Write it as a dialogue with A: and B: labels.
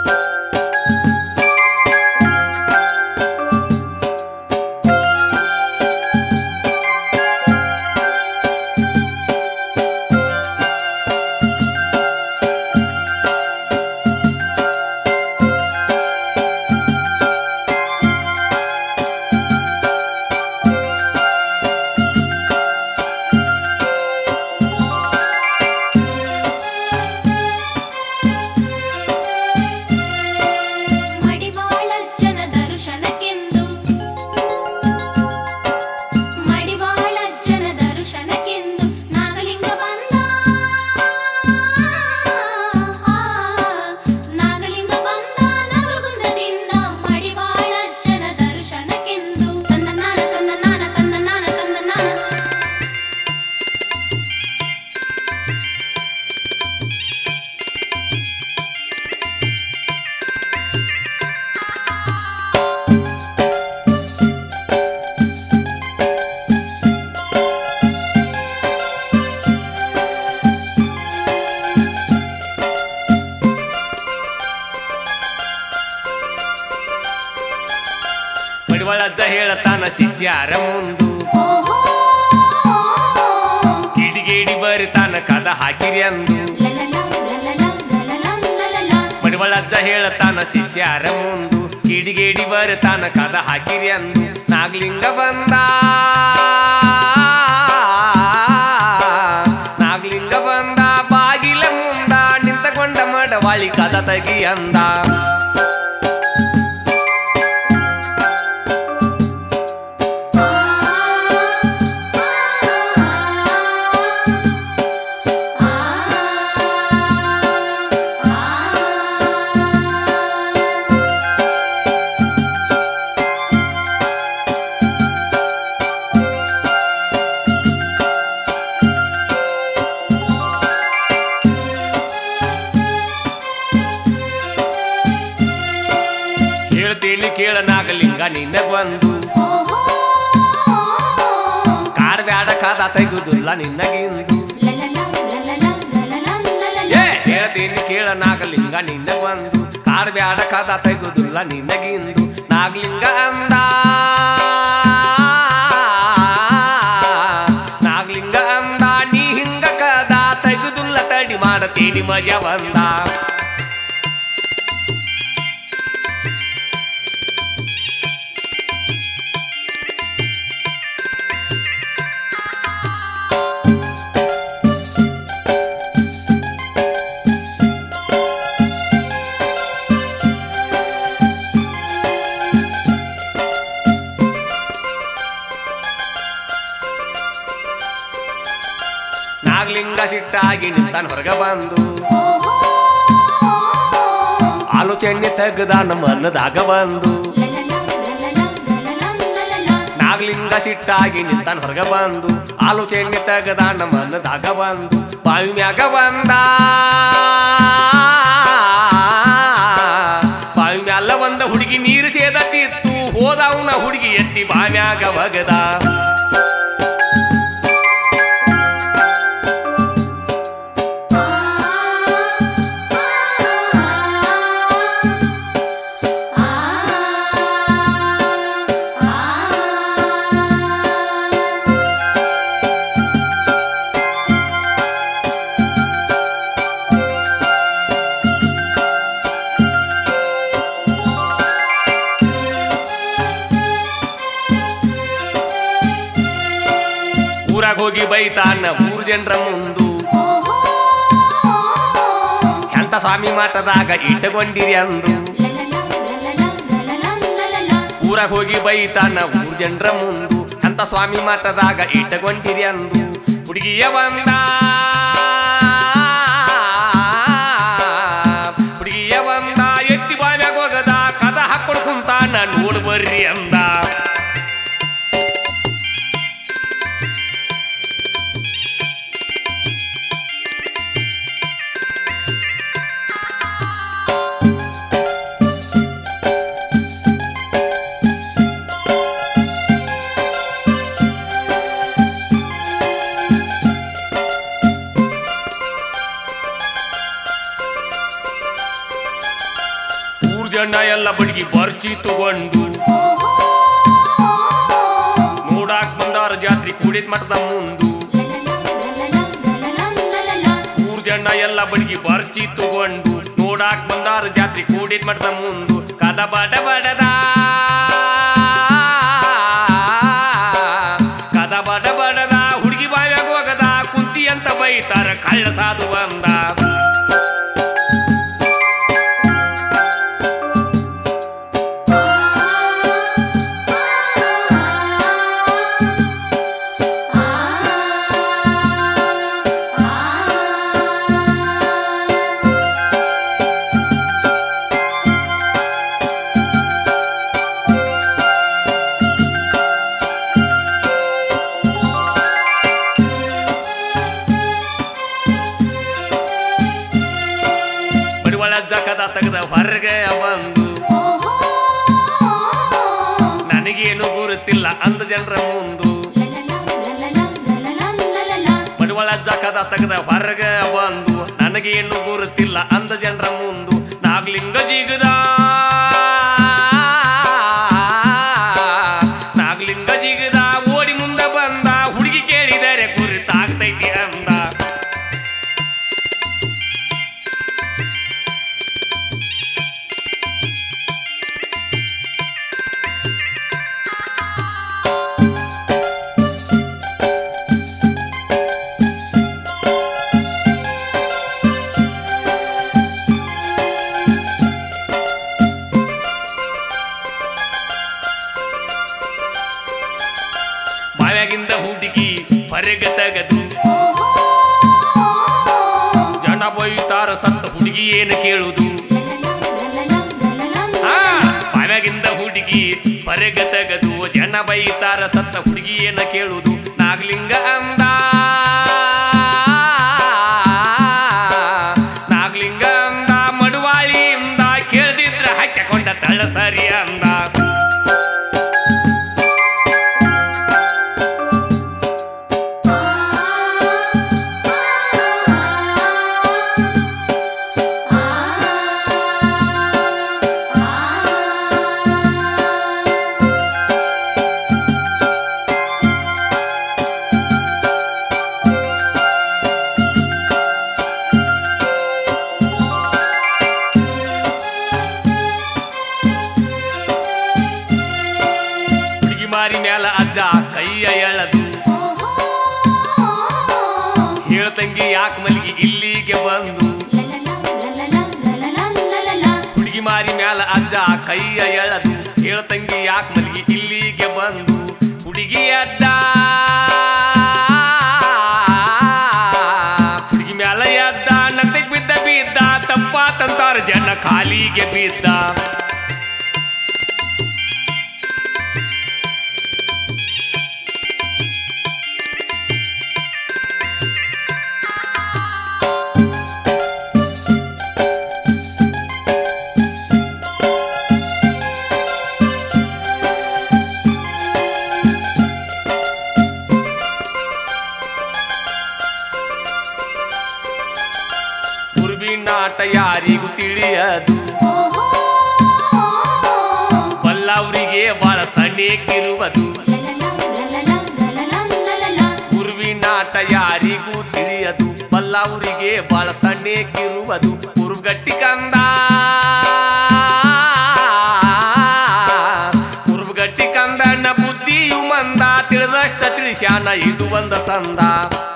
A: ಮಡಿವಾಳಜ್ಜನ ದರ್ಶನಕ್ಕೆಂದು ಮಡಿವಾಳಜ್ಜನ ದರ್ಶನಕ್ಕೆಂದು ನಾಗಲಿಂಗ ಬಂದ ನಾಗಲಿಂಗ ಬಂದ ನವಗುಂದದಿಂದ ಮಡಿವಾಳಜ್ಜನ ದರ್ಶನಕ್ಕೆಂದು ತಂದ ನಾನ ತಂದ ನಾನ ತಂದ ನಾನ ತಂದ ನಾನ
B: ಮಡಿವಾಳಜ್ಜ ಹೇಳತಾನ ಶಿಷ್ಯಾರ ಮುಂದು
A: ಓಹೋ
B: ಕಿಡಿಗೇಡಿ ಬರಿತಾನ ಕದ ಹಾಕಿರಿ ಅಂದು
A: ಲಲಲ ಲಲಲ ಲಲಲ ಲಲಲ
B: ಮಡಿವಾಳಜ್ಜ ಹೇಳತಾನ ಶಿಷ್ಯಾರ ಮುಂದು ಕಿಡಿಗೇಡಿ ಬರಿತಾನ ಕದ ಹಾಕಿರಿ ಅಂದು ನಾಗಲಿಂಗ ಬಂದ ನಾಗಲಿಂಗ ಬಂದ ಬಾಗಿಲ ಮುಂದ ನಿಂತಕೊಂಡ ಮಡವಾಳಿ ಕದ ತಗಿ ಅಂದ ಹೇಳ್ತೀನಿ ಕೇಳ ನಾಗಲಿಂಗ ನಿನ್ನ ಬಂದು ಕಾರ್ ಬ್ಯಾಡ ಕಾದ ತೆಗುದಿಲ್ಲ ನಿನ್ನಗಿಂದು ಏ ಹೇಳ್ತೀನಿ ಕೇಳ ನಾಗಲಿಂಗ ನಿನ್ನ ಬಂದು ಕಾರ್ ಬ್ಯಾಡ ಕಾದ ತೆಗುದಿಲ್ಲ ನಿನ್ನಗಿಂದು ನಾಗಲಿಂಗ ಅಂದ ನಾಗಲಿಂಗ ಅಂದ ನೀ ಹಿಂಗ ಕದ ತೆಗುದಿಲ್ಲ ತಡಿ ಮಾಡತೀನಿ ಮಜ ಬಂದ ನಾಗಲಿಂಗ ಸಿಟ್ಟಾಗಿ ನಿಂತಾನ ಹೊರಗ ಬಂದು ಆಲೋಚನೆ ತೆಗ್ದಾನ ಮನದಾಗ ಬಂದು ನಾಗಲಿಂಗ ಸಿಟ್ಟಾಗಿ ನಿಂತಾನ ಹೊರಗ ಬಂದು ಆಲೋಚನೆ ತೆಗ್ದಾನ ಮನದಾಗ ಬಂದು ಬಾವಿ ಮ್ಯಾಗ ಬಂದ ಬಾವಿ ಮ್ಯಾಲ ಬಂದ ಹುಡುಗಿ ನೀರು ಸೇದತಿತ್ತು ಹೋದವನ ಹುಡುಗಿ ಎತ್ತಿ ಬಾವ್ಯಾಗ ಬಗದ ಊರಾಗ ಹೋಗಿ ಬೈತಾನ ಊರ್ ಜನರ ಮುಂದು ಎಂತ ಸ್ವಾಮಿ ಮಾಟದಾಗ ಇಟ್ಟುಕೊಂಡಿರಿ ಅಂದು ಊರಾಗ ಹೋಗಿ ಬೈತಾನ ಊರ್ ಜನರ ಮುಂದು ಅಂತ ಸ್ವಾಮಿ ಮಾಟದಾಗ ಇಟ್ಟುಕೊಂಡಿರಿ ಅಂದು ಹುಡುಗಿಯ ಬಂದ ಹುಡುಗಿಯ ಬಂದ ಎತ್ತಿ ಬಾವ್ಯಾಗ ಹೋಗದ ಕದ ಹಾಕೊಂಡು ಕುಂತಾನ ನೋಡ್ ಬರ್ರಿ ಅಂದ ಜನ ಎಲ್ಲ ಬಡ್ಗಿ ಬರ್ಚಿ ತಗೊಂಡು ನೋಡಾಕ್ ಬಂದಾರ ಜಾತ್ರೆ ಕೂಡಿದ ಮಠದ ಮುಂದು ಮೂರ್ ಜನ ಎಲ್ಲ ಬಡ್ಗಿ ಬರ್ಚಿ ತಗೊಂಡು ನೋಡಾಕ್ ಬಂದಾರ ಜಾತ್ರೆ ಕೂಡಿದ ಮಠದ ಮುಂದು ಕದ ಬಡ ಬಡದ ಕದ ಬಡ ಬಡದ ಹುಡುಗಿ ಬಾವ್ಯಾಗ ಹೋಗದ ಕುಂತಿ ಅಂತ ಬೈತಾರ ಕಳ್ಳ ಸಾಧು ಬಂದ ಬಡಿವಾಳ ಜಕದ ತೆಗೆದ ಹೊರಗೆ ಬಂದು ನನಗೇನು ಗುರುತಿಲ್ಲ ಅಂದ ಜನರ ಮುಂದು ಬಡವಳ ಜಕದ ತೆಗೆದ ಹೊರಗೆ ಬಂದು ನನಗೇನು ಗುರುತಿಲ್ಲ ಅಂದ ಜನರ ಮುಂದು ನಾಗ್ಲಿಂಗ ಜಿಗದ ನಾಗ್ಲಿಂಗ ಜಿಗದ ಓಡಿ ಮುಂದೆ ಬಂದ ಹುಡುಗಿ ಕೇಳಿದರೆ ಗುರುತಾಗ್ತೈತಿ ಅಂದ ಬಾವ್ಯಾಗಿಂದ ಹುಡುಗಿ ಹೊರಗೆ ತೆಗೆದು ಜನ ಬೈತಾರ ಸತ್ತ ಹುಡುಗಿ ಏನು ಕೇಳುದು ಆ, ಬಾವ್ಯಾಗಿಂದ ಹುಡುಗಿ ಹೊರಗೆ ತೆಗೆದು ಜನ ಬೈತಾರ ಸತ್ತ ಹುಡುಗಿ ಏನ ಕೇಳುದು ನಾಗಲಿಂಗ ಅಂದ ನಾಗಲಿಂಗ ಅಂದ ಮಡುವಾಳಿಯಿಂದ ಕೇಳ್ದಿದ್ರ ಹಾಕಿಕೊಂಡ ತಳ್ಳ ಸರಿ ಅಂದ ಹುಡುಗಿ ಮಾರಿ ಮ್ಯಾಲ ಅಜ್ಜ ಕೈಯ ಎಳದು ಹೇಳ್ತಂಗಿ ಯಾಕೆ ಮಲಗಿ ಇಲ್ಲಿಗೆ ಬಂದು ಹುಡುಗಿ ಮಾರಿ ಮ್ಯಾಲ ಅಜ್ಜ ಕೈಯ ಎಳದು ಹೇಳ್ತಂಗಿ ಯಾಕೆ ಮಲಗಿ ಇಲ್ಲಿಗೆ ಬಂದು ಹುಡುಗಿ ಅಡ್ಡ ಹುಡುಗಿ ಮ್ಯಾಲ ಎದ್ದ ನಗ್ದಕ್ ಬಿದ್ದ ಬಿದ್ದ ತಪ್ಪ ತಂತಾರ ಜನ ಖಾಲಿಗೆ ಬಿದ್ದ ಗುರುವಿನಾಟ ಯಾರಿಗೂ ತಿಳಿಯದು ಬಲ್ಲವರಿಗೆ ಬಹಳ ಸಣ್ಣಕ್ಕಿರುವುದು ಗುರುವಿನಾಟ ಯಾರಿಗೂ ತಿಳಿಯದು ಬಲ್ಲವರಿಗೆ ಬಹಳ ಸಣ್ಣಕ್ಕಿರುವುದು ಕುರುಗಟ್ಟಿ ಕಂದ ಕುರುಗಟ್ಟಿ ಕಂದಣ್ಣ ಬುದ್ಧಿಯು ಮಂದ ತಿಳಿದಷ್ಟ ತಿಳಿಸ್ಯಾನ ಇದು ಒಂದ ಸಂದ